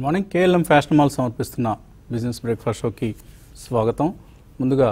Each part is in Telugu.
Good morning KLM fashion mall సమర్పిస్తున్న బిజినెస్ బ్రేక్ఫాస్ట్ షోకి స్వాగతం ముందుగా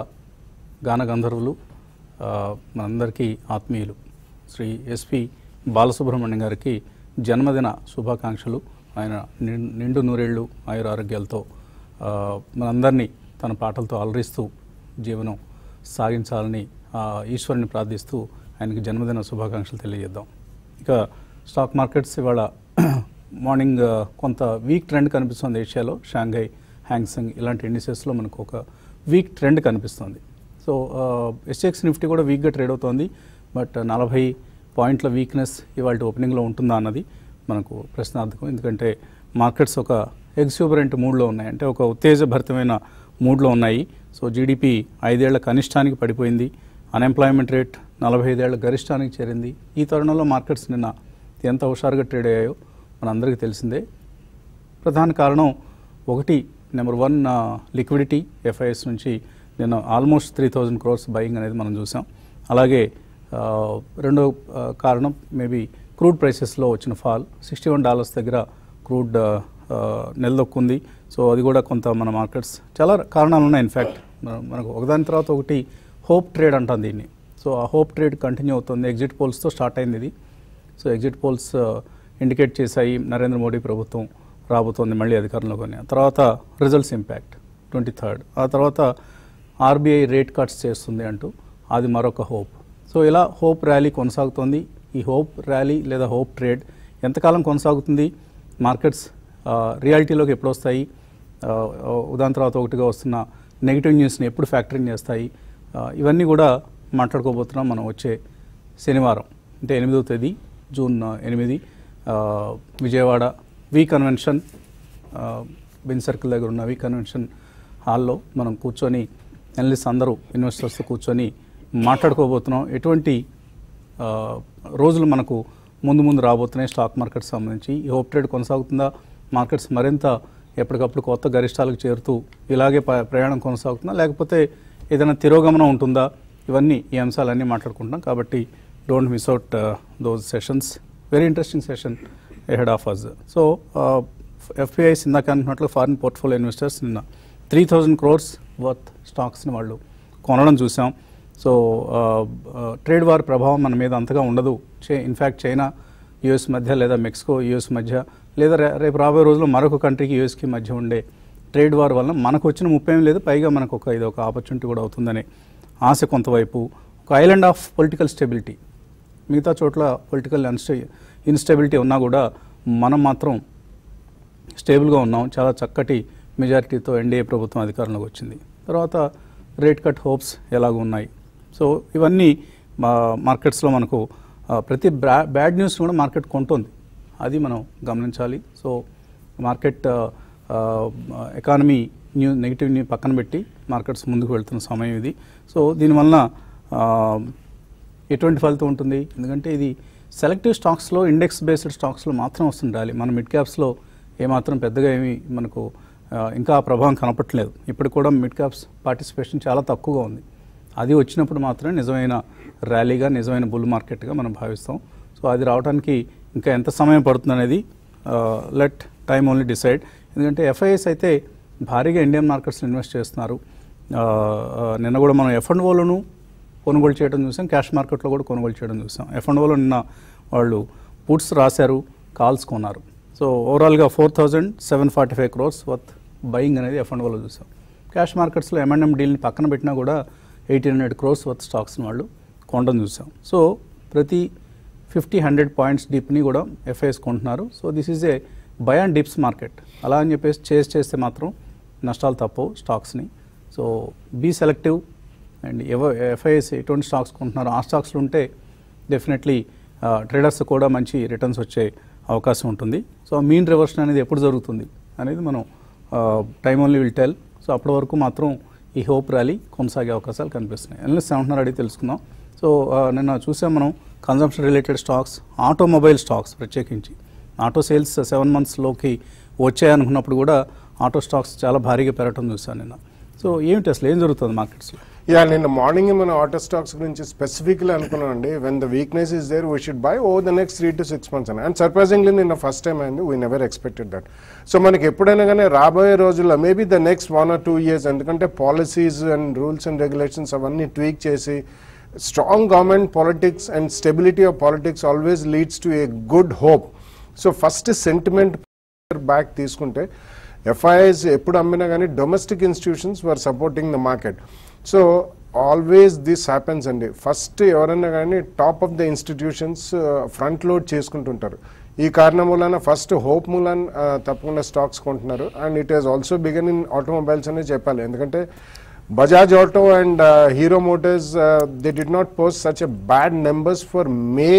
గాన గంధర్వులు ఆ, మనందరికీ ఆత్మీయులు శ్రీ ఎస్పి బాలసుబ్రహ్మణ్యం గారికి జన్మదిన శుభాకాంక్షలు ఆయన నిం- నిండు నూరేళ్లు ఆయుర ఆరోగ్యాలతో ఆ, మనందరినీ తన పాటలతో అలరిస్తూ జీవనం సాగించాలని ఆ, ఈశ్వరుని ప్రార్థిస్తూ ఆయనకి జన్మదిన శుభాకాంక్షలు తెలియజేద్దాం ఇక స్టాక్ మార్కెట్స్ ఇవాళ మార్నింగ్ ఆ, కొంత వీక్ ట్రెండ్ కనిపిస్తుంది ఏషియాలో షాంఘై హ్యాంగ్సంగ్ ఇలాంటి ఇండిసెస్లో మనకు ఒక వీక్ ట్రెండ్ కనిపిస్తుంది సో ఎస్ఎక్స్ నిఫ్టీ కూడా వీక్గా ట్రేడ్ అవుతోంది బట్ నలభై పాయింట్ల వీక్నెస్ ఇవాళ ఓపెనింగ్లో ఉంటుందా అన్నది మనకు ప్రశ్నార్థకం ఎందుకంటే మార్కెట్స్ ఒక ఎగ్జూబరెంట్ మూడ్లో ఉన్నాయి అంటే ఒక ఉత్తేజభరితమైన మూడ్లో ఉన్నాయి సో జీడిపి ఐదేళ్ల కనిష్టానికి పడిపోయింది అన్ఎంప్లాయ్మెంట్ రేట్ నలభై ఐదేళ్ల గరిష్టానికి చేరింది ఈ తరుణంలో మార్కెట్స్ నిన్న ఎంత హుషారుగా ట్రేడ్ అయ్యాయో మనందరికీ తెలిసిందే ప్రధాన కారణం ఒకటి నెంబర్ వన్ లిక్విడిటీ ఎఫ్ఐఎస్ నుంచి నేను almost three thousand crores buying అనేది మనం చూసాం అలాగే ఆ, రెండో ఆ, కారణం మేబీ క్రూడ్ ప్రైసెస్లో వచ్చిన ఫాల్ సిక్స్టీ వన్ డాలర్స్ దగ్గర క్రూడ్ నిలదొక్కుంది సో అది కూడా కొంత మన మార్కెట్స్ చాలా కారణాలు ఉన్నాయి ఇన్ఫ్యాక్ట్ మనకు ఒకదాని తర్వాత ఒకటి హోప్ ట్రేడ్ అంటాం దీన్ని సో ఆ హోప్ ట్రేడ్ కంటిన్యూ అవుతుంది ఎగ్జిట్ పోల్స్తో స్టార్ట్ అయింది ఇది సో ఎగ్జిట్ పోల్స్ ఇండికేట్ చేశాయి నరేంద్ర మోడీ ప్రభుత్వం రాబోతోంది మళ్ళీ అధికారంలోకి అని. ఆ తర్వాత రిజల్ట్స్ ఇంపాక్ట్ ట్వంటీ థర్డ్ ఆ తర్వాత ఆర్బీఐ రేట్ కట్స్ చేస్తుంది అంటూ అది మరొక హోప్ సో ఇలా హోప్ ర్యాలీ కొనసాగుతోంది ఈ హోప్ ర్యాలీ లేదా హోప్ ట్రేడ్ ఎంతకాలం కొనసాగుతుంది మార్కెట్స్ రియాలిటీలోకి ఎప్పుడు వస్తాయి ఆ, ఉదాహరణ తర్వాత ఒకటిగా వస్తున్న నెగిటివ్ న్యూస్ని ఎప్పుడు ఫ్యాక్టరింగ్ చేస్తాయి ఆ, ఇవన్నీ కూడా మాట్లాడుకోబోతున్నాం మనం వచ్చే శనివారం అంటే ఎనిమిదవ తేదీ జూన్ ఆ, ఎనిమిది ఆ, విజయవాడ వి కన్వెన్షన్ ఆ, బెన్ సర్కిల్ దగ్గర ఉన్న వి కన్వెన్షన్ హాల్లో మనం కూర్చొని అనలిస్ట్ అందరూ ఇన్వెస్టర్స్ కూర్చొని మాట్లాడుకోబోతున్నాం ఎటువంటి ఆ, రోజులు మనకు ముందు ముందు రాబోతున్నాయి స్టాక్ మార్కెట్ సంబంధించి ఈ హోప్ ట్రేడ్ కొనసాగుతుందా మార్కెట్స్ మరింత ఎప్పటికప్పుడు కొత్త గరిష్టాలకు చేరుతూ ఇలాగే ప- ప్రయాణం కొనసాగుతుందా లేకపోతే ఏదైనా తిరోగమనం ఉంటుందా ఇవన్నీ ఈ అంశాలన్నీ మాట్లాడుకుంటున్నాం కాబట్టి don't miss out those sessions very interesting session ahead of us so FIIs ఇందాక అనుకున్నట్లు ఫారిన్ పోర్ట్ఫోలియో ఇన్వెస్టర్స్ నిన్న త్రీ థౌజండ్ క్రోర్స్ వర్త్ స్టాక్స్ని వాళ్ళు కొనడం చూసాం సో ట్రేడ్ వార్ ప్రభావం మన మీద అంతగా ఉండదు చే ఇన్ఫ్యాక్ట్ చైనా యుఎస్ మధ్య లేదా మెక్సికో యుఎస్ మధ్య లేదా రే- రేపు రాబోయే రోజుల్లో మరొక కంట్రీకి యుఎస్కి మధ్య ఉండే ట్రేడ్ వార్ వల్ల మనకు వచ్చిన ముప్పేం లేదు పైగా మనకు ఒక ఇది ఒక ఆపర్చునిటీ కూడా అవుతుందనే ఆశ కొంతవైపు ఒక ఐలాండ్ ఆఫ్ పొలిటికల్ స్టెబిలిటీ మిగతా చోట్ల పొలిటికల్ అన్స్టే ఇన్స్టెబిలిటీ ఉన్నా కూడా మనం మాత్రం స్టేబుల్గా ఉన్నాం చాలా చక్కటి మెజారిటీతో ఎన్డీఏ ప్రభుత్వం అధికారంలోకి వచ్చింది తర్వాత రేట్ కట్ హోప్స్ ఎలాగ ఉన్నాయి సో ఇవన్నీ మా మార్కెట్స్లో మనకు ఆ, ప్రతి బ్రా బ్యాడ్ న్యూస్ కూడా మార్కెట్ కొంటుంది అది మనం గమనించాలి సో మార్కెట్ ఆ, ఆ, ఎకానమీ న్యూ నెగిటివ్ని పక్కన పెట్టి మార్కెట్స్ ముందుకు వెళ్తున్న సమయం ఇది సో దీనివల్ల ఆ, ఎటువంటి ఫలితం ఉంటుంది ఎందుకంటే ఇది సెలెక్టివ్ స్టాక్స్లో ఇండెక్స్ బేస్డ్ స్టాక్స్లో మాత్రం వస్తుంది ర్యాలీ మన మిడ్ క్యాప్స్లో ఏమాత్రం పెద్దగా ఏమీ మనకు ఆ, ఇంకా ఆ ప్రభావం కనపట్లేదు ఇప్పుడు కూడా మిడ్ క్యాప్స్ పార్టిసిపేషన్ చాలా తక్కువగా ఉంది అది వచ్చినప్పుడు మాత్రమే నిజమైన ర్యాలీగా నిజమైన బుల్ మార్కెట్గా మనం భావిస్తాం సో అది రావడానికి ఇంకా ఎంత సమయం పడుతుంది అనేది లెట్ టైం ఓన్లీ డిసైడ్ ఎందుకంటే ఎఫ్ఐఎస్ అయితే భారీగా ఇండియన్ మార్కెట్స్లో ఇన్వెస్ట్ చేస్తున్నారు ఆ, ఆ, నిన్న కూడా మనం ఎఫ్ అండ్ ఓలోను కొనుగోలు చేయడం చూసాం క్యాష్ మార్కెట్లో కూడా కొనుగోలు చేయడం చూసాం ఎఫ్ అండ్ ఓలో నిన్న వాళ్ళు పుట్స్ రాశారు కాల్స్ కొన్నారు సో ఓవరాల్గా four thousand seven forty five crores worth buying అనేది ఎఫ్ అండ్ ఓలో చూసాం క్యాష్ మార్కెట్స్లో ఎంఎండ్ఎం డీల్ని పక్కన పెట్టినా కూడా ఎయిటీన్ హండ్రెడ్ క్రోర్స్ వర్త్ స్టాక్స్ని వాళ్ళు కొనడం చూసాం సో ప్రతి ఫిఫ్టీ హండ్రెడ్ పాయింట్స్ డిప్ని కూడా ఎఫ్ఐఎస్ కొంటున్నారు so this is a buy and dips market అలా అని చెప్పేసి చేసి చేస్తే మాత్రం నష్టాలు తప్పవు స్టాక్స్ని సో బీ సెలెక్టివ్ అండ్ ఎవ ఎఫ్ఐఎస్ ఎటువంటి స్టాక్స్ కొంటున్నారో ఆ స్టాక్స్లో ఉంటే డెఫినెట్లీ ట్రేడర్స్ కూడా మంచి రిటర్న్స్ వచ్చే అవకాశం ఉంటుంది సో మీన్ రివర్షన్ అనేది ఎప్పుడు జరుగుతుంది అనేది మనం time only will tell so అప్పటి వరకు మాత్రం ఈ హోప్ ర్యాలీ కొనసాగే అవకాశాలు కనిపిస్తున్నాయి అనలిస్ట్ ఏమంటున్నారు అడిగి తెలుసుకుందాం సో ఆ, నిన్న చూసాం మనం consumption related stocks automobile stocks ప్రత్యేకించి ఆటో సేల్స్ సెవెన్ మంత్స్లోకి వచ్చాయనుకున్నప్పుడు కూడా ఆటో స్టాక్స్ చాలా భారీగా పెరగటం చూసాను నిన్న సో ఏమిటి అసలు ఏం జరుగుతుంది మార్కెట్స్లో యా నిన్న మార్నింగ్ మన ఆటో స్టాక్స్ గురించి స్పెసిఫిక్లీ అనుకున్నాం అండి when the weakness is there we should buy over the next three to six months అని అండ్ సర్ప్రైజింగ్లీ నిన్న ఫస్ట్ టైం అయింది we never expected that so మనకి ఎప్పుడైనా కానీ రాబోయే రోజుల్లో maybe the next one or two years ఎందుకంటే policies and rules and regulations అవన్నీ ట్వీక్ చేసి strong government politics and stability of politics always leads to a good hope so first sentiment back తీసుకుంటే ఎఫ్ఐఎస్ ఎప్పుడు అమ్మినా కానీ domestic institutions were supporting the market so always this happens అండి ఫస్ట్ ఎవరైనా కానీ top of the institutions front load చేసుకుంటుంటారు ఈ కారణం వలన ఫస్ట్ హోప్ మూలన్ తప్పకుండా స్టాక్స్ కొంటున్నారు and it is also begun in automobiles అనే చెప్పాలి ఎందుకంటే Bajaj Auto and Hero Motors they did not post such a bad numbers for May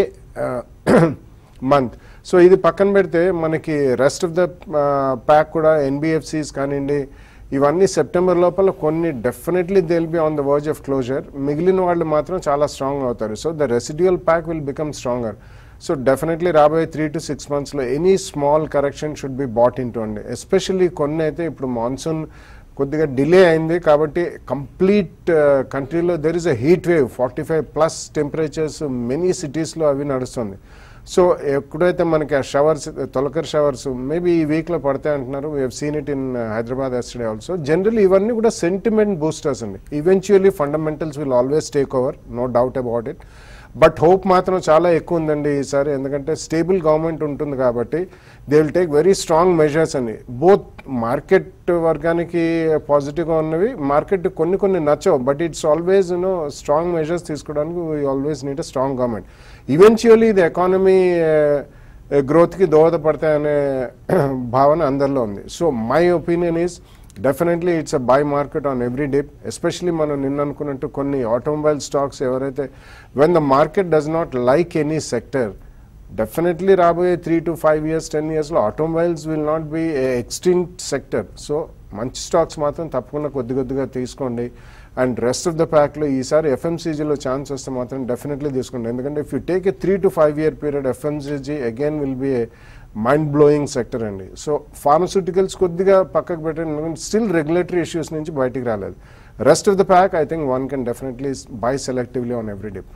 month so ఇది పక్కన పెడితే మనకి రెస్ట్ ఆఫ్ ద ప్యాక్ కూడా ఎన్బిఎఫ్సిస్ కానివ్వండి ఇవన్నీ సెప్టెంబర్ లోపల కొన్ని definitely they will be on the verge of closure మిగిలిన వాళ్ళు మాత్రం చాలా స్ట్రాంగ్ అవుతారు so the residual pack will become stronger so definitely రాబోయే త్రీ టు సిక్స్ మంత్స్లో any small correction should be bought in అండి ఎస్పెషల్లీ కొన్ని అయితే ఇప్పుడు మాన్సూన్ కొద్దిగా డిలే అయింది కాబట్టి కంప్లీట్ కంట్రీలో there is a heat wave forty five plus temperatures many సిటీస్లో అవి నడుస్తుంది సో ఎప్పుడైతే మనకి ఆ షవర్స్ తొలకర్ షవర్స్ మేబీ ఈ వీక్లో పడతాయి అంటున్నారు we have seen it in Hyderabad yesterday also generally ఇవన్నీ కూడా సెంటిమెంట్ బూస్టర్స్ అండి eventually fundamentals will always take over no doubt about it but hope మాత్రం చాలా ఎక్కువ ఉందండి ఈసారి ఎందుకంటే స్టేబుల్ గవర్నమెంట్ ఉంటుంది కాబట్టి they will take very strong measures అని బోత్ మార్కెట్ వర్గానికి పాజిటివ్గా ఉన్నవి మార్కెట్ కొన్ని కొన్ని నచ్చవు but it's always you know strong measures తీసుకోవడానికి we always need a strong government eventually ఇది ఎకానమీ గ్రోత్కి దోహదపడతాయనే భావన అందరిలో ఉంది so my opinion is definitely it's a buy market on every dip especially మనం నిన్న అనుకున్నట్టు కొన్ని ఆటోమొబైల్ స్టాక్స్ ఎవరైతే when the market does not like any sector definitely రాబోయే three to five years ten ఇయర్స్లో automobiles will not be extinct sector so మంచి స్టాక్స్ మాత్రం తప్పకుండా కొద్ది కొద్దిగా తీసుకోండి అండ్ రెస్ట్ ఆఫ్ ద ప్యాక్లో ఈసారి ఎఫ్ఎంసీజీలో ఛాన్స్ వస్తే మాత్రం డెఫినెట్లీ తీసుకోండి ఎందుకంటే if you take a three to five year period FMCG again will be a mind blowing sector అండి సో ఫార్మస్యూటికల్స్ కొద్దిగా పక్కకు పెట్టండి స్టిల్ రెగ్యులేటరీ ఇష్యూస్ నుంచి బయటికి రాలేదు rest of the pack I think one can definitely buy selectively on every dip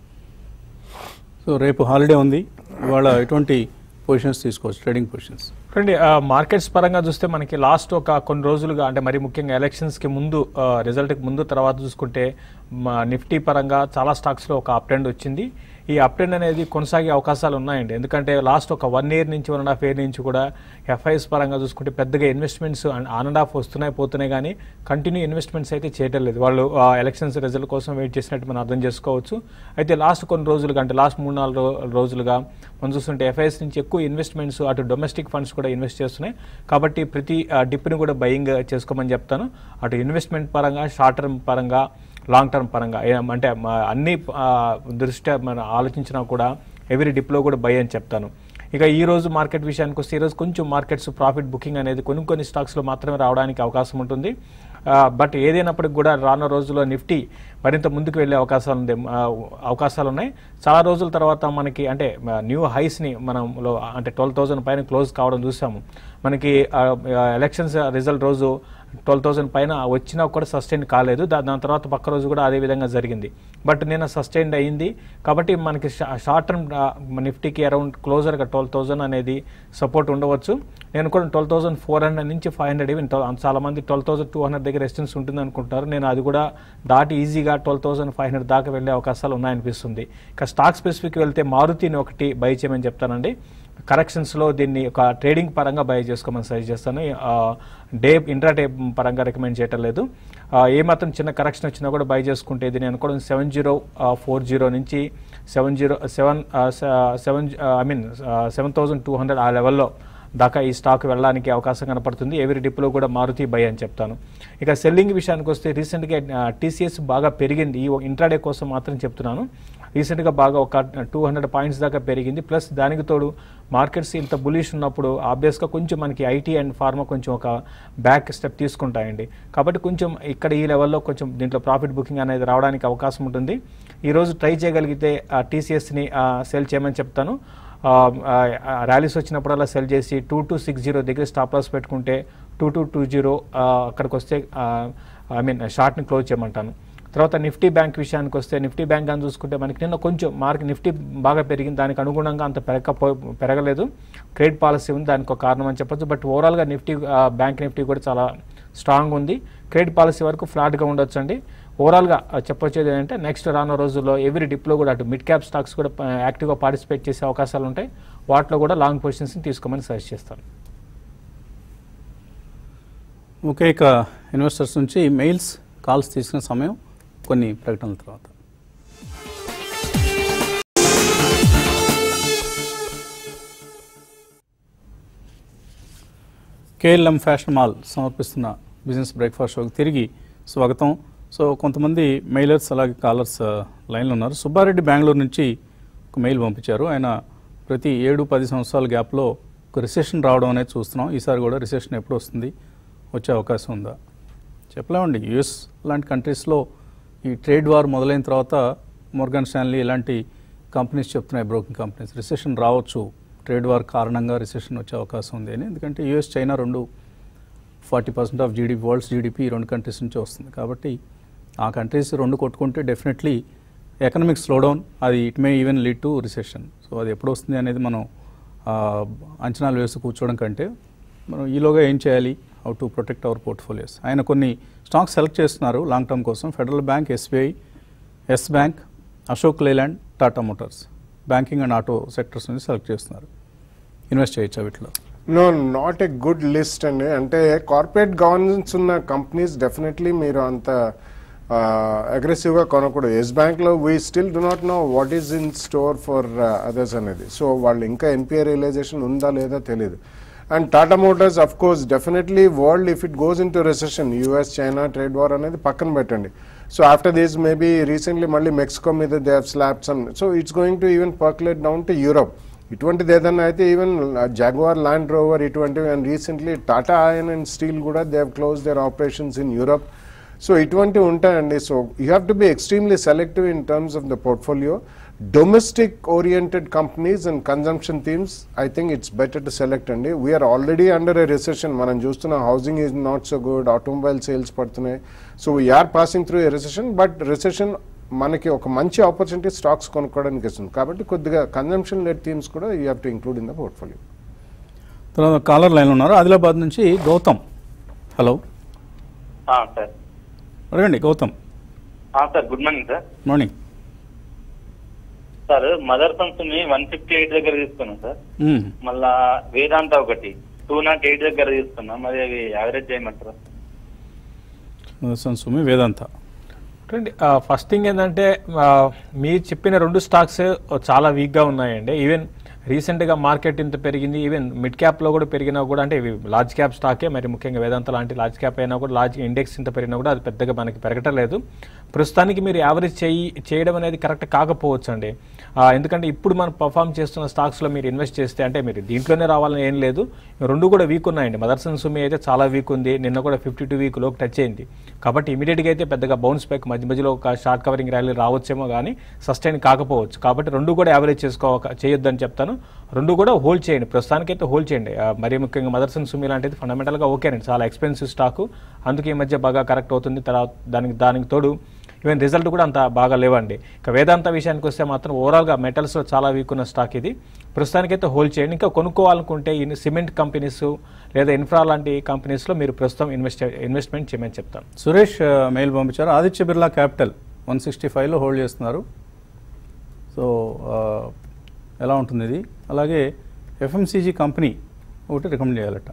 so రేపు హాలిడే ఉంది ఇవాళ ఎటువంటి పొజిషన్స్ తీసుకోవచ్చు ట్రేడింగ్ పొజిషన్స్ చూడండి మార్కెట్స్ పరంగా చూస్తే మనకి లాస్ట్ ఒక కొన్ని రోజులుగా అంటే మరి ముఖ్యంగా ఎలక్షన్స్కి ముందు రిజల్ట్కి ముందు తర్వాత చూసుకుంటే నిఫ్టీ పరంగా చాలా స్టాక్స్లో ఒక అప్ ట్రెండ్ వచ్చింది ఈ అప్ ట్రెండ్ అనేది కొనసాగే అవకాశాలు ఉన్నాయండి ఎందుకంటే లాస్ట్ ఒక వన్ ఇయర్ నుంచి వన్ అండ్ హాఫ్ ఇయర్ నుంచి కూడా ఎఫ్ఐఎస్ పరంగా చూసుకుంటే పెద్దగా ఇన్వెస్ట్మెంట్స్ ఆన్ అండ్ ఆఫ్ వస్తున్నాయి పోతున్నాయి కానీ కంటిన్యూ ఇన్వెస్ట్మెంట్స్ అయితే చేయటం లేదు వాళ్ళు ఎలక్షన్స్ రిజల్ట్ కోసం వెయిట్ చేసినట్టు మనం అర్థం చేసుకోవచ్చు అయితే లాస్ట్ కొన్ని రోజులుగా అంటే లాస్ట్ మూడు నాలుగు రో- రోజులుగా మనం చూస్తుంటే ఎఫ్ఐఎస్ నుంచి ఎక్కువ ఇన్వెస్ట్మెంట్స్ అటు డొమెస్టిక్ ఫండ్స్ కూడా ఇన్వెస్ట్ చేస్తున్నాయి కాబట్టి ప్రతి డిప్ని కూడా బయింగ్ చేసుకోమని చెప్తాను అటు ఇన్వెస్ట్మెంట్ పరంగా షార్ట్ టర్మ్ పరంగా లాంగ్ టర్మ్ పరంగా ఏ- అంటే మా అన్ని ఆ, దృష్ట్యా మనం ఆలోచించినా కూడా ఎవరీ డిప్లో కూడా బై అని చెప్తాను ఇక ఈ రోజు మార్కెట్ విషయానికి వస్తే ఈ రోజు కొంచెం మార్కెట్స్ ప్రాఫిట్ బుకింగ్ అనేది కొన్ని కొన్ని స్టాక్స్లో మాత్రమే రావడానికి అవకాశం ఉంటుంది ఆ, బట్ ఏదైనప్పటికి కూడా రానున్న రోజుల్లో నిఫ్టీ మరింత ముందుకు వెళ్ళే అవకాశాలు ఉంది ఆ, అవకాశాలు ఉన్నాయి చాలా రోజుల తర్వాత మనకి అంటే న్యూ హైస్ని మనంలో అంటే ట్వెల్వ్ థౌసండ్ పైన క్లోజ్ కావడం చూసాము మనకి ఎలక్షన్స్ రిజల్ట్ రోజు ట్వెల్వ్ థౌసండ్ పైన వచ్చినా కూడా సస్టైన్ కాలేదు దా- దాని తర్వాత పక్క రోజు కూడా అదే విధంగా జరిగింది బట్ నిన్న సస్టైన్డ్ అయింది కాబట్టి మనకి షార్ట్ టర్మ్ నిఫ్టీకి అరౌండ్ క్లోజర్గా ట్వెల్వ్ థౌసండ్ అనేది సపోర్ట్ ఉండవచ్చు నేను కూడా ట్వెల్వ్ థౌసండ్ ఫోర్ హండ్రెడ్ నుంచి ఫైవ్ హండ్రెడ్ ఈవెన్ చాలా మంది ట్వెల్వ్ థౌసండ్ టూ హండ్రెడ్ దగ్గర రెసిస్టెన్స్ ఉంటుంది అనుకుంటారు నేను అది కూడా దాటి ఈజీగా ట్వెల్వ్ థౌసండ్ ఫైవ్ హండ్రెడ్ దాకా వెళ్ళే అవకాశాలు ఉన్నాయనిపిస్తుంది ఇక స్టాక్ స్పెసిఫిక్ వెళ్తే మారుతిని ఒకటి బై చేయమని చెప్తానండి కరెక్షన్స్లో దీన్ని ఒక ట్రేడింగ్ పరంగా బై చేసుకోమని సజెస్ట్ చేస్తాను ఆ, డే ఇంట్రా డే పరంగా రికమెండ్ చేయటం లేదు ఆ, ఏమాత్రం చిన్న కరెక్షన్ వచ్చినా కూడా బై చేసుకుంటే ఇది నేను అనుకోవడం సెవెన్ జీరో ఫోర్ జీరో నుంచి seven zero seven seven I mean seven thousand two hundred ఆ లెవెల్లో దాకా ఈ స్టాక్ వెళ్ళడానికి అవకాశం కనపడుతుంది ఎవరి డిప్లో కూడా మారుతి బై అని చెప్తాను ఇక సెల్లింగ్ విషయానికి వస్తే రీసెంట్గా టీసీఎస్ బాగా పెరిగింది ఈ ఇంట్రాడే కోసం మాత్రం చెప్తున్నాను రీసెంట్గా బాగా ఒక టూ హండ్రెడ్ పాయింట్స్ దాకా పెరిగింది ప్లస్ దానికి తోడు మార్కెట్స్ ఇంత బులిష్ ఉన్నప్పుడు ఆబ్వియస్గా కొంచెం మనకి ఐటీ అండ్ ఫార్మా కొంచెం ఒక బ్యాక్ స్టెప్ తీసుకుంటాయండి కాబట్టి కొంచెం ఇక్కడ ఈ లెవెల్లో కొంచెం దీంట్లో ప్రాఫిట్ బుకింగ్ అనేది రావడానికి అవకాశం ఉంటుంది ఈరోజు ట్రై చేయగలిగితే టీసీఎస్ని సెల్ చేయమని చెప్తాను ర్యాలీస్ వచ్చినప్పుడల్లా సెల్ చేసి టూ టూ సిక్స్ జీరో దగ్గర స్టాప్ లాస్ పెట్టుకుంటే టూ టూ టూ జీరో అక్కడికి వస్తే ఆ, ఐ మీన్ షార్ట్ని క్లోజ్ చేయమంటాను తర్వాత నిఫ్టీ బ్యాంక్ విషయానికి వస్తే నిఫ్టీ బ్యాంక్ అని చూసుకుంటే మనకి నిన్న కొంచెం మార్క్ నిఫ్టీ బాగా పెరిగింది దానికి అనుగుణంగా అంత పెరగపో పెరగలేదు క్రెడిట్ పాలసీ ఉంది దానికి ఒక కారణం అని చెప్పొచ్చు బట్ ఓవరాల్గా నిఫ్టీ ఆ, బ్యాంక్ నిఫ్టీ కూడా చాలా స్ట్రాంగ్ ఉంది క్రెడిట్ పాలసీ వరకు ఫ్లాట్గా ఉండొచ్చు అండి ఓవరాల్గా చెప్పొచ్చేది ఏంటంటే నెక్స్ట్ రానున్న రోజుల్లో ఎవ్రీ డిప్లో కూడా అటు మిడ్ క్యాప్ స్టాక్స్ కూడా ఆ, యాక్టివ్గా పార్టిసిపేట్ చేసే అవకాశాలు ఉంటాయి వాటిలో కూడా లాంగ్ పొజిషన్స్ని తీసుకోమని సజెస్ట్ చేస్తాను ఓకే ఇక ఇన్వెస్టర్స్ నుంచి మెయిల్స్ కాల్స్ తీసుకునే సమయం కొన్ని ప్రకటనల తర్వాత కేఎల్ఎం ఫ్యాషన్ మాల్ సమర్పిస్తున్న బిజినెస్ బ్రేక్ఫాస్ట్ షోకి తిరిగి స్వాగతం సో కొంతమంది మెయిలర్స్ అలాగే కాలర్స్ ఆ, లైన్లో ఉన్నారు సుబ్బారెడ్డి బెంగళూరు నుంచి ఒక మెయిల్ పంపించారు ఆయన ప్రతి ఏడు పది సంవత్సరాల గ్యాప్లో ఒక రిసెషన్ రావడం అనేది చూస్తున్నాం ఈసారి కూడా రిసెషన్ ఎప్పుడు వస్తుంది వచ్చే అవకాశం ఉందా చెప్పలేమండి యుఎస్ లాంటి కంట్రీస్లో ఈ ట్రేడ్ వార్ మొదలైన తర్వాత మోర్గన్ స్టాన్లీ ఇలాంటి కంపెనీస్ చెప్తున్నాయి బ్రోకింగ్ కంపెనీస్ రిసెషన్ రావచ్చు ట్రేడ్ వార్ కారణంగా రిసెషన్ వచ్చే అవకాశం ఉంది అని ఎందుకంటే యుఎస్ చైనా రెండు ఫార్టీ పర్సెంట్ ఆఫ్ జీడీ వరల్డ్స్ జీడిపి రెండు కంట్రీస్ నుంచి వస్తుంది కాబట్టి ఆ కంట్రీస్ రెండు కొట్టుకుంటే డెఫినెట్లీ ఎకనామిక్ స్లోడౌన్ అది it may even lead to recession so అది ఎప్పుడు వస్తుంది అనేది మనం ఆ, అంచనాలు వేసి కూర్చోవడం కంటే మనం ఈలోగా ఏం చేయాలి how to protect our portfolios ఆయన కొన్ని స్టాక్స్ సెలెక్ట్ చేస్తున్నారు లాంగ్ టర్మ్ కోసం Federal Bank SBI Yes Bank Ashok Leyland Tata Motors banking and auto sectors నుంచి సెలెక్ట్ చేస్తున్నారు ఇన్వెస్ట్ చేయొచ్చా వీటిలో no not a good list అండి అంటే కార్పొరేట్ గవర్నెన్స్ ఉన్న కంపెనీస్ డెఫినెట్లీ మీరు అంత అగ్రెసివ్గా కొనకూడదు ఎస్ బ్యాంక్లో we still do not know what is in store for others అనేది సో వాళ్ళు ఇంకా ఎన్పిఆర్ రియలైజేషన్ ఉందా లేదా తెలియదు and Tata Motors of course definitely world if it goes into recession US China trade war అనేది పక్కన పెట్టండి so after this maybe recently మళ్ళీ మెక్సికో మీద they have slabs some so it's going to even percolate down to Europe ఇటువంటిది ఏదన్నా అయితే ఈవెన్ జాగ్వార్ ల్యాండ్ రోవర్ ఇటువంటివి and recently Tata iron and steel కూడా they have close their operations in Europe so ఇటువంటివి ఉంటాయండి so you have to be extremely selective in terms of the portfolio domestic oriented companies and consumption themes I think it's better to select అండి we are already under a recession మనం చూస్తున్న housing is not so good automobile sales పడుతున్నాయి so we are passing through a recession but recession మనకి ఒక మంచి ఆపర్చునిటీ స్టాక్స్ కొనుక్కోవడానికి ఇస్తుంది కాబట్టి కొద్దిగా కన్జంప్షన్ లెడ్ థీమ్స్ కూడా you have to include in the portfolio తర్వాత కాలర్ లైన్లో ఉన్నారు ఆదిలాబాద్ నుంచి గౌతమ్ హలో ఆ, సార్ అడగండి గౌతమ్ ఆ, sir good morning sir morning sir mother సంస్థని వన్ ఫిఫ్టీ ఎయిట్ దగ్గర తీసుకున్నాం సార్ మ్మ్. మళ్ళా వేదాంత ఒకటి టూ నాట్ ఎయిట్ దగ్గర తీసుకున్నాం మరి అవి యావరేజ్ చేయమంటారా మదర్సన్ సుమి వేదాంత చూడండి ఫస్ట్ థింగ్ ఏంటంటే ఆ, మీరు చెప్పిన రెండు స్టాక్స్ చాలా వీక్గా ఉన్నాయండి ఈవెన్ రీసెంట్గా మార్కెట్ ఇంత పెరిగింది ఈవెన్ మిడ్ క్యాప్లో కూడా పెరిగినా కూడా అంటే ఇవి లార్జ్ క్యాప్ స్టాకే మరి ముఖ్యంగా వేదాంత లాంటి లార్జ్ క్యాప్ అయినా కూడా లార్జ్ ఇండెక్స్ ఇంత పెరిగినా కూడా అది పెద్దగా మనకి పెరగటం లేదు ప్రస్తుతానికి మీరు యావరేజ్ చేయి చేయడం అనేది కరెక్ట్ కాకపోవచ్చు అండి ఆ, ఎందుకంటే ఇప్పుడు మనం పర్ఫామ్ చేస్తున్న స్టాక్స్లో మీరు ఇన్వెస్ట్ చేస్తే అంటే మీరు దీంట్లోనే రావాలని ఏం లేదు రెండు కూడా వీక్ ఉన్నాయండి మదర్సన్ సుమి అయితే చాలా వీక్ ఉంది నిన్న కూడా ఫిఫ్టీ టూ వీక్ లోకి టచ్ అయింది కాబట్టి ఇమీడియట్గా అయితే పెద్దగా బౌన్స్ బ్యాక్ మధ్య మధ్యలో ఒక షార్ట్ కవరింగ్ ర్యాలీ రావచ్చేమో కానీ సస్టైన్ కాకపోవచ్చు కాబట్టి రెండు కూడా యావరేజ్ చేసుకో చేయొద్దని చెప్తాను రెండు కూడా హోల్డ్ చేయండి ప్రస్తుతానికైతే హోల్డ్ చేయండి ఆ, మరీ ముఖ్యంగా మదర్సన్ సుమి లాంటిది ఫండమెంటల్గా ఓకేనండి చాలా ఎక్స్పెన్సివ్ స్టాకు అందుకే ఈ మధ్య బాగా కరెక్ట్ అవుతుంది తర్వాత దానికి దానికి తోడు ఈవెన్ రిజల్ట్ కూడా అంత బాగా లేవండి ఇక వేదాంత విషయానికి వస్తే మాత్రం ఓవరాల్గా మెటల్స్లో చాలా వీక్ ఉన్న స్టాక్ ఇది ప్రస్తుతానికైతే హోల్డ్ చేయండి ఇంకా కొనుక్కోవాలనుకుంటే ఈ సిమెంట్ కంపెనీస్ లేదా ఇన్ఫ్రా లాంటి కంపెనీస్లో మీరు ప్రస్తుతం ఇన్వెస్ట్ ఇన్వెస్ట్మెంట్ చేయమని చెప్తాను సురేష్ ఆ, మెయిల్ పంపించారు Aditya Birla capital one sixty ఫైవ్లో హోల్డ్ చేస్తున్నారు సో ఆ, ఎలా ఉంటుంది ఇది అలాగే ఎఫ్ఎంసీజీ కంపెనీ ఒకటి రికమెండ్ చేయాలట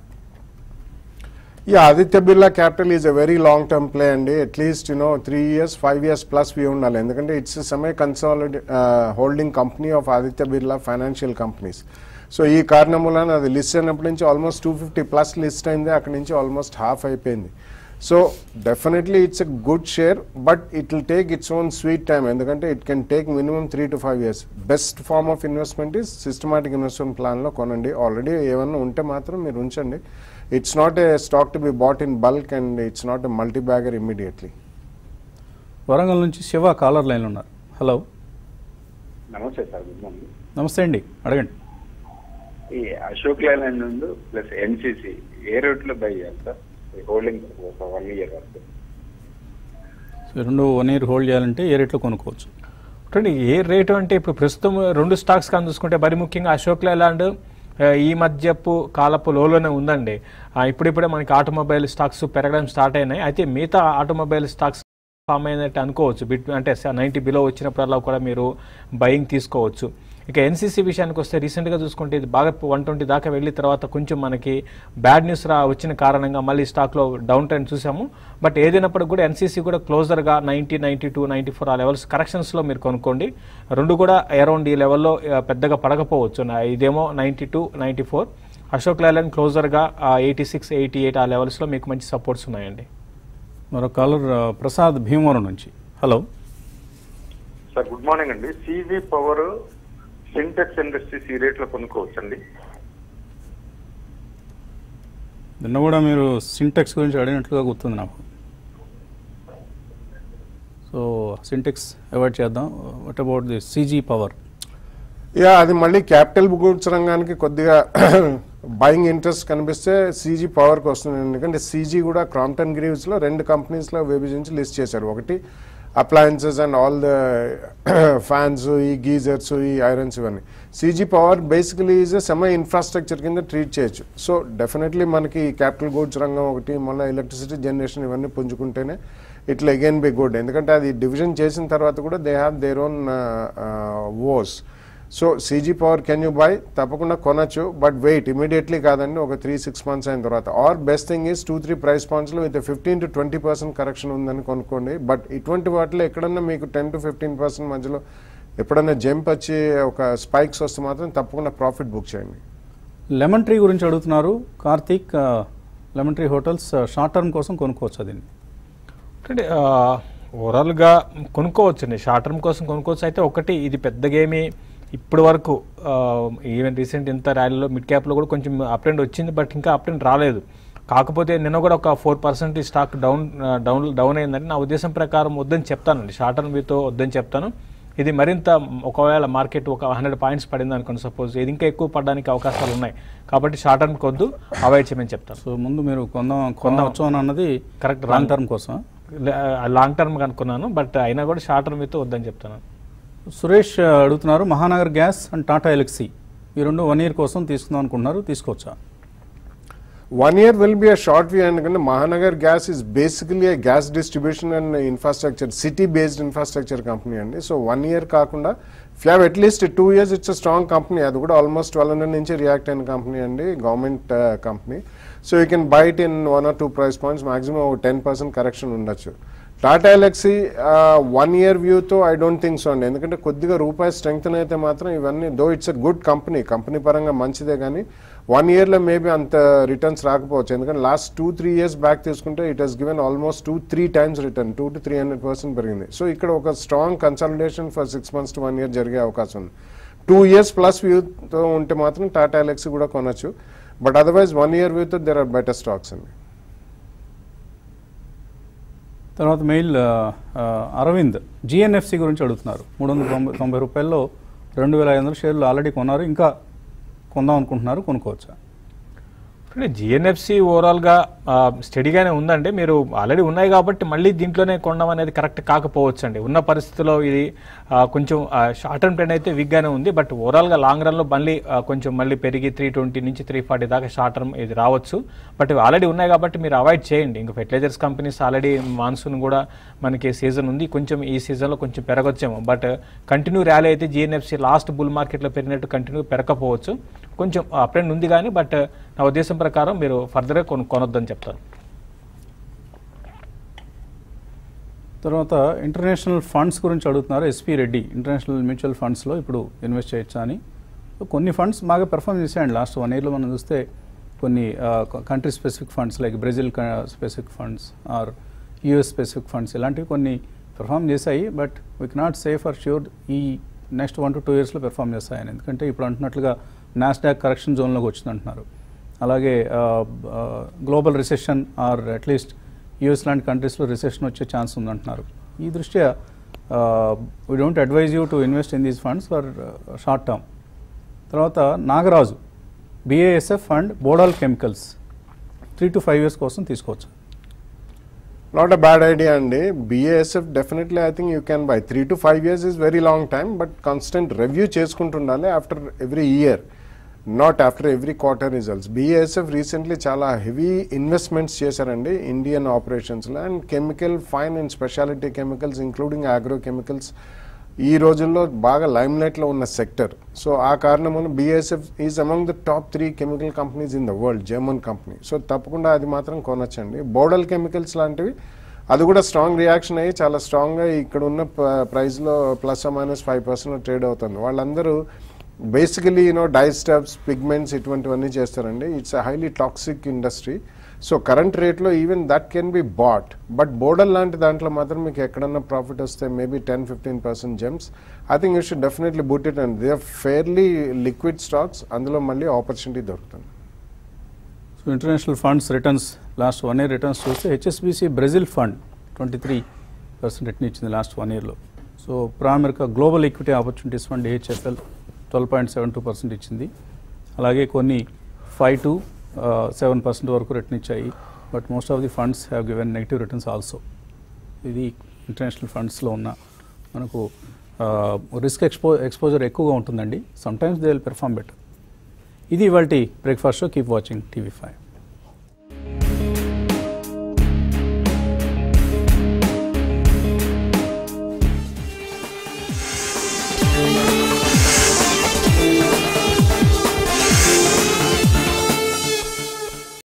yeah Aditya Birla capital is a very long term play అండి at least you know three years five years plus view ఉండాలి ఎందుకంటే it's semi consolidated holding company of Aditya Birla financial companies so ఈ కారణం వలన అది లిస్ట్ అయినప్పటి నుంచి almost two fifty plus list అయింది అక్కడి నుంచి ఆల్మోస్ట్ హాఫ్ అయిపోయింది so definitely it's a good share but it will take its own sweet time ఎందుకంటే it can take minimum three to five years best form of investment is systematic investment ప్లాన్లో కొనండి ఆల్రెడీ ఏమన్నా ఉంటే మాత్రం మీరు ఉంచండి it's not a stock to be bought in bulk and it's not a multi bagger immediately Warangal నుంచి శివ కాలర్ లైన్లో ఉన్నారు హలో నమస్తే సార్ గుడ్ మార్నింగ్ నమస్తే అండి అడగండి ఈ అశోక్ లైలాండ్ నుండి ప్లస్ ఎన్సీసీ ఏ రేట్లో బై చేయాలి సార్ ఈ హోల్డింగ్ ఒక వన్ ఇయర్ వరకు సో ఈ రెండు వన్ ఇయర్ హోల్డ్ చేయాలంటే ఏ రేట్లో కొనుక్కోవచ్చు చూడండి ఏ రేటు అంటే ఇప్పుడు ప్రస్తుతం రెండు స్టాక్స్ కానీ చూసుకుంటే మరి ముఖ్యంగా అశోక్ లేలాండ్ ఆ, ఈ మధ్యపు కాలపు లోలోనే ఉందండి ఆ, ఇప్పుడిప్పుడే మనకి ఆటోమొబైల్ స్టాక్స్ పెరగడం స్టార్ట్ అయినాయి అయితే మిగతా ఆటోమొబైల్ స్టాక్స్ ఫామ్ అయినట్టు అనుకోవచ్చు బిట్ అంటే నైంటీ బిలో వచ్చినప్పుడల్లా కూడా మీరు బయింగ్ తీసుకోవచ్చు ఇక ఎన్సీసీ విషయానికి వస్తే రీసెంట్గా చూసుకుంటే ఇది బాగా వన్ ట్వంటీ దాకా వెళ్ళిన తర్వాత కొంచెం మనకి బ్యాడ్ న్యూస్ రా వచ్చిన కారణంగా మళ్ళీ స్టాక్లో డౌన్ ట్రెండ్ చూసాము బట్ ఏదైనప్పటికి కూడా ఎన్సీసీ కూడా క్లోజర్గా ninety ninety two ninety four ఆ లెవెల్స్ కరెక్షన్స్లో మీరు కొనుక్కోండి రెండు కూడా అరౌండ్ ఈ లెవెల్లో ఆ, పెద్దగా పడకపోవచ్చు నా- ఇదేమో ninety two ninety four Ashok Leyland క్లోజర్గా ఎయిటీ సిక్స్ ఎయిటీ ఎయిట్ ఆ లెవెల్స్లో మీకు మంచి సపోర్ట్స్ ఉన్నాయండి మరో కాలర్ ఆ, ప్రసాద్ భీమవరం నుంచి హలో సార్ గుడ్ మార్నింగ్ అండి సివి పవర్ సింటెక్స్ ఇండస్ట్రీస్ ఈ రేట్లో కొనుక్కోవచ్చండి నిన్న కూడా మీరు సింటెక్స్ గురించి అడిగినట్లుగా గుర్తుంది నాకు సో సింటెక్స్ అవాయిడ్ చేద్దాం what about the CG power yeah అది మళ్ళీ క్యాపిటల్ గూడ్స్ రంగానికి కొద్దిగా బయింగ్ ఇంట్రెస్ట్ కనిపిస్తే సీజీ పవర్కి వస్తుంది ఎందుకంటే సీజీ కూడా క్రాంప్టన్ గ్రీవ్స్లో రెండు కంపెనీస్లో విభజించి లిస్ట్ చేశారు ఒకటి appliances and all the fans ఈ గీజర్స్ ఈ ఐరన్స్ ఇవన్నీ CG power basically is a semi infrastructure కింద ట్రీట్ చేయొచ్చు సో డెఫినెట్లీ మనకి క్యాపిటల్ గూడ్స్ రంగం ఒకటి మళ్ళీ ఎలక్ట్రిసిటీ జనరేషన్ ఇవన్నీ పుంజుకుంటేనే ఇట్లా అగైన్ బి గుడ్ ఎందుకంటే అది డివిజన్ చేసిన తర్వాత కూడా they have their own woes so CG power can you buy తప్పకుండా కొనొచ్చు బట్ వెయిట్ ఇమీడియట్లీ కాదండి ఒక త్రీ సిక్స్ మంత్స్ అయిన తర్వాత or best thing is two three price పాయింట్స్లో with fifteen to twenty percent correction ఉందని కొనుక్కోండి బట్ ఇటువంటి వాటిలో ఎక్కడన్నా మీకు టెన్ టు ఫిఫ్టీన్ పర్సెంట్ మధ్యలో ఎప్పుడన్నా జంప్ వచ్చి ఒక స్పైక్స్ వస్తే మాత్రం తప్పకుండా ప్రాఫిట్ బుక్ చేయండి లెమన్ ట్రీ గురించి అడుగుతున్నారు కార్తీక్ ఆ, లెమన్ ట్రీ హోటల్స్ ఆ, షార్ట్ టర్మ్ కోసం కొనుక్కోవచ్చు అది అంటే ఆ, ఓవరాల్గా కొనుక్కోవచ్చండి షార్ట్ టర్మ్ కోసం కొనుక్కోవచ్చు అయితే ఒకటి ఇది పెద్దగా ఏమి ఇప్పటి వరకు ఆ, ఈవెన్ రీసెంట్ ఇంత ర్యాలీలో మిడ్ క్యాప్లో కూడా కొంచెం అప్ ట్రెండ్ వచ్చింది బట్ ఇంకా అప్ ట్రెండ్ రాలేదు కాకపోతే నిన్న కూడా ఒక ఫోర్ పర్సెంట్ ఈ స్టాక్ డౌన్ ఆ, డౌన్ డౌన్ అయిందని నా ఉద్దేశం ప్రకారం వద్దని చెప్తానండి షార్ట్ టర్మ్ మీతో వద్దని చెప్తాను ఇది మరింత ఒకవేళ మార్కెట్ ఒక హండ్రెడ్ పాయింట్స్ పడింది అనుకోండి సపోజ్ ఇది ఇంకా ఎక్కువ పడడానికి అవకాశాలు ఉన్నాయి కాబట్టి షార్ట్ టర్మ్కి వద్దు అవాయిడ్ చేయమని చెప్తాను సో ముందు మీరు కొందాం కొందవచ్చు అని అన్నది Correct. లాంగ్ టర్మ్ కోసం లాంగ్ టర్మ్ అనుకున్నాను బట్ అయినా కూడా షార్ట్ టర్మ్ అయితే వద్దని చెప్తాను సురేష్ ఆ, అడుగుతున్నారు మహానగర్ గ్యాస్ అండ్ టాటా ఎలక్సీ ఈ రెండు వన్ ఇయర్ కోసం తీసుకుందాం అనుకుంటున్నారు తీసుకోవచ్చా one year will be a short view ఎందుకంటే Mahanagar gas is basically gas distribution and infrastructure city based infrastructure company అండి సో వన్ ఇయర్ కాకుండా ఫ్యావ్ at least two years it's strong company అది కూడా ఆల్మోస్ట్ ట్వెల్వ్ హండ్రెడ్ నుంచి రియాక్ట్ అయిన కంపెనీ అండి government company so you can buy it in one or two price points maximum ఒక టెన్ పర్సెంట్ కరెక్షన్ ఉండొచ్చు టాటా ఎలక్సీ వన్ ఇయర్ వ్యూతో ఐ డోంట్ థింక్ సో అండి ఎందుకంటే కొద్దిగా రూపాయి స్ట్రెంగ్త్ అయితే మాత్రం ఇవన్నీ though it's a good company company పరంగా మంచిదే కానీ వన్ ఇయర్లో మేబీ అంత రిటర్న్స్ రాకపోవచ్చు ఎందుకంటే last two three years back తీసుకుంటే it has given almost two three times return two to three hundred percent పెరిగింది సో ఇక్కడ ఒక strong consultation for six months to one year జరిగే అవకాశం ఉంది టూ ఇయర్స్ ప్లస్ వ్యూతో ఉంటే మాత్రం టాటా ఎలక్సీ కూడా కొనొచ్చు బట్ అదర్వైజ్ వన్ ఇయర్ వ్యూతో దెర్ ఆర్ బెటర్ స్టాక్స్ అండి తర్వాత మెయిల్ ఆ, ఆ, అరవింద్ జిఎన్ఎఫ్సి గురించి అడుగుతున్నారు మూడు వందల తొంభై తొంభై రూపాయల్లో రెండు వేల ఐదు వందల షేర్లు ఆల్రెడీ కొన్నారు ఇంకా కొందాం అనుకుంటున్నారు కొనుక్కోవచ్చా అంటే జిఎన్ఎఫ్సి ఓవరాల్గా స్టడీగానే ఉందండి మీరు ఆల్రెడీ ఉన్నాయి కాబట్టి మళ్ళీ దీంట్లోనే కొనడం అనేది కరెక్ట్ కాకపోవచ్చు అండి ఉన్న పరిస్థితిలో ఇది ఆ, కొంచెం షార్ట్ టర్మ్ ట్రెండ్ అయితే వీక్గానే ఉంది బట్ ఓవరాల్గా లాంగ్ రన్లో మళ్ళీ ఆ, కొంచెం మళ్ళీ పెరిగి త్రీ ట్వంటీ నుంచి త్రీ ఫార్టీ దాకా షార్ట్ టర్మ్ ఇది రావచ్చు బట్ ఇవి ఆల్రెడీ ఉన్నాయి కాబట్టి మీరు అవాయిడ్ చేయండి ఇంకా ఫెర్టిలైజర్స్ కంపెనీస్ ఆల్రెడీ మాన్సూన్ కూడా మనకి సీజన్ ఉంది కొంచెం ఈ సీజన్లో కొంచెం పెరగొచ్చేమో బట్ కంటిన్యూ ర్యాలీ అయితే జిఎన్ఎఫ్సి లాస్ట్ బుల్ మార్కెట్లో పెరిగినట్టు కంటిన్యూ పెరగకపోవచ్చు కొంచెం అప్ ట్రెండ్ ఉంది కానీ బట్ నా ఉద్దేశం ప్రకారం మీరు ఫర్దర్గా కొను కొనొద్దని చెప్తాను తర్వాత ఇంటర్నేషనల్ ఫండ్స్ గురించి అడుగుతున్నారు ఎస్పీ రెడ్డి ఇంటర్నేషనల్ మ్యూచువల్ ఫండ్స్లో ఇప్పుడు ఇన్వెస్ట్ చేయొచ్చా అని సో కొన్ని ఫండ్స్ బాగా పెర్ఫామ్ చేశాయండి లాస్ట్ వన్ ఇయర్లో మనం చూస్తే కొన్ని country specific funds like Brazil specific funds or US specific funds ఇలాంటివి కొన్ని పెర్ఫామ్ చేశాయి but we cannot say for sure ఈ నెక్స్ట్ వన్ టు టూ ఇయర్స్లో పెర్ఫామ్ చేస్తాయని ఎందుకంటే ఇప్పుడు అంటున్నట్లుగా నాస్డాక్ కరెక్షన్ జోన్లోకి వచ్చింది అంటున్నారు అలాగే global recession or at least US లాంటి కంట్రీస్లో రిసెషన్ వచ్చే ఛాన్స్ ఉందంటున్నారు ఈ దృష్ట్యా we don't advise you to invest in these funds for short term తర్వాత Nagaraju BASF and Bodal chemicals three to five years కోసం తీసుకోవచ్చు నాట్ అ బ్యాడ్ ఐడియా అండి BASF definitely I think you can buy three to five years is very long time but constant review చేసుకుంటుండాలి after every year not after every quarter results BASF recently చాలా హెవీ ఇన్వెస్ట్మెంట్స్ చేశారండి ఇండియన్ ఆపరేషన్స్లో and chemical fine and speciality chemicals including agro chemicals ఈ రోజుల్లో బాగా లైమ్లైట్లో ఉన్న సెక్టర్ సో ఆ కారణం వల్ల BASF is among the top three chemical companies in the world German company so తప్పకుండా అది మాత్రం కొనొచ్చండి బోడల్ కెమికల్స్ లాంటివి అది కూడా స్ట్రాంగ్ రియాక్షన్ అయ్యి చాలా స్ట్రాంగ్గా ఇక్కడ ఉన్న ప్రైస్లో plus minus five percent trade అవుతుంది వాళ్ళందరూ బేసికలీ యూనో డైస్టబ్స్ పిగ్మెంట్స్ ఇటువంటివన్నీ చేస్తారండి it's a highly toxic industry so current రేట్లో even that can be bought but border లాంటి దాంట్లో మాత్రం మీకు ఎక్కడన్నా ప్రాఫిట్ వస్తే maybe ten fifteen percent gems I think you should definitely book it and they are fairly liquid stocks అందులో మళ్ళీ ఆపర్చునిటీ దొరుకుతుంది so international funds returns last one year returns చూస్తే HSBC Brazil fund twenty three percent return ఇచ్చింది లాస్ట్ వన్ ఇయర్లో సో ప్రా America global equity opportunities fund HFL twelve point seven two percent ఇచ్చింది అలాగే కొన్ని ఫైవ్ టు సెవెన్ పర్సెంట్ వరకు రిటర్న్ ఇచ్చాయి but most of the funds have given negative returns also ఇది ఇంటర్నేషనల్ ఫండ్స్లో ఉన్న మనకు రిస్క్ ఎక్స్పో ఎక్స్పోజర్ ఎక్కువగా ఉంటుందండి sometimes they will perform better ఇది ఇవాళ breakfast show keep watching TV five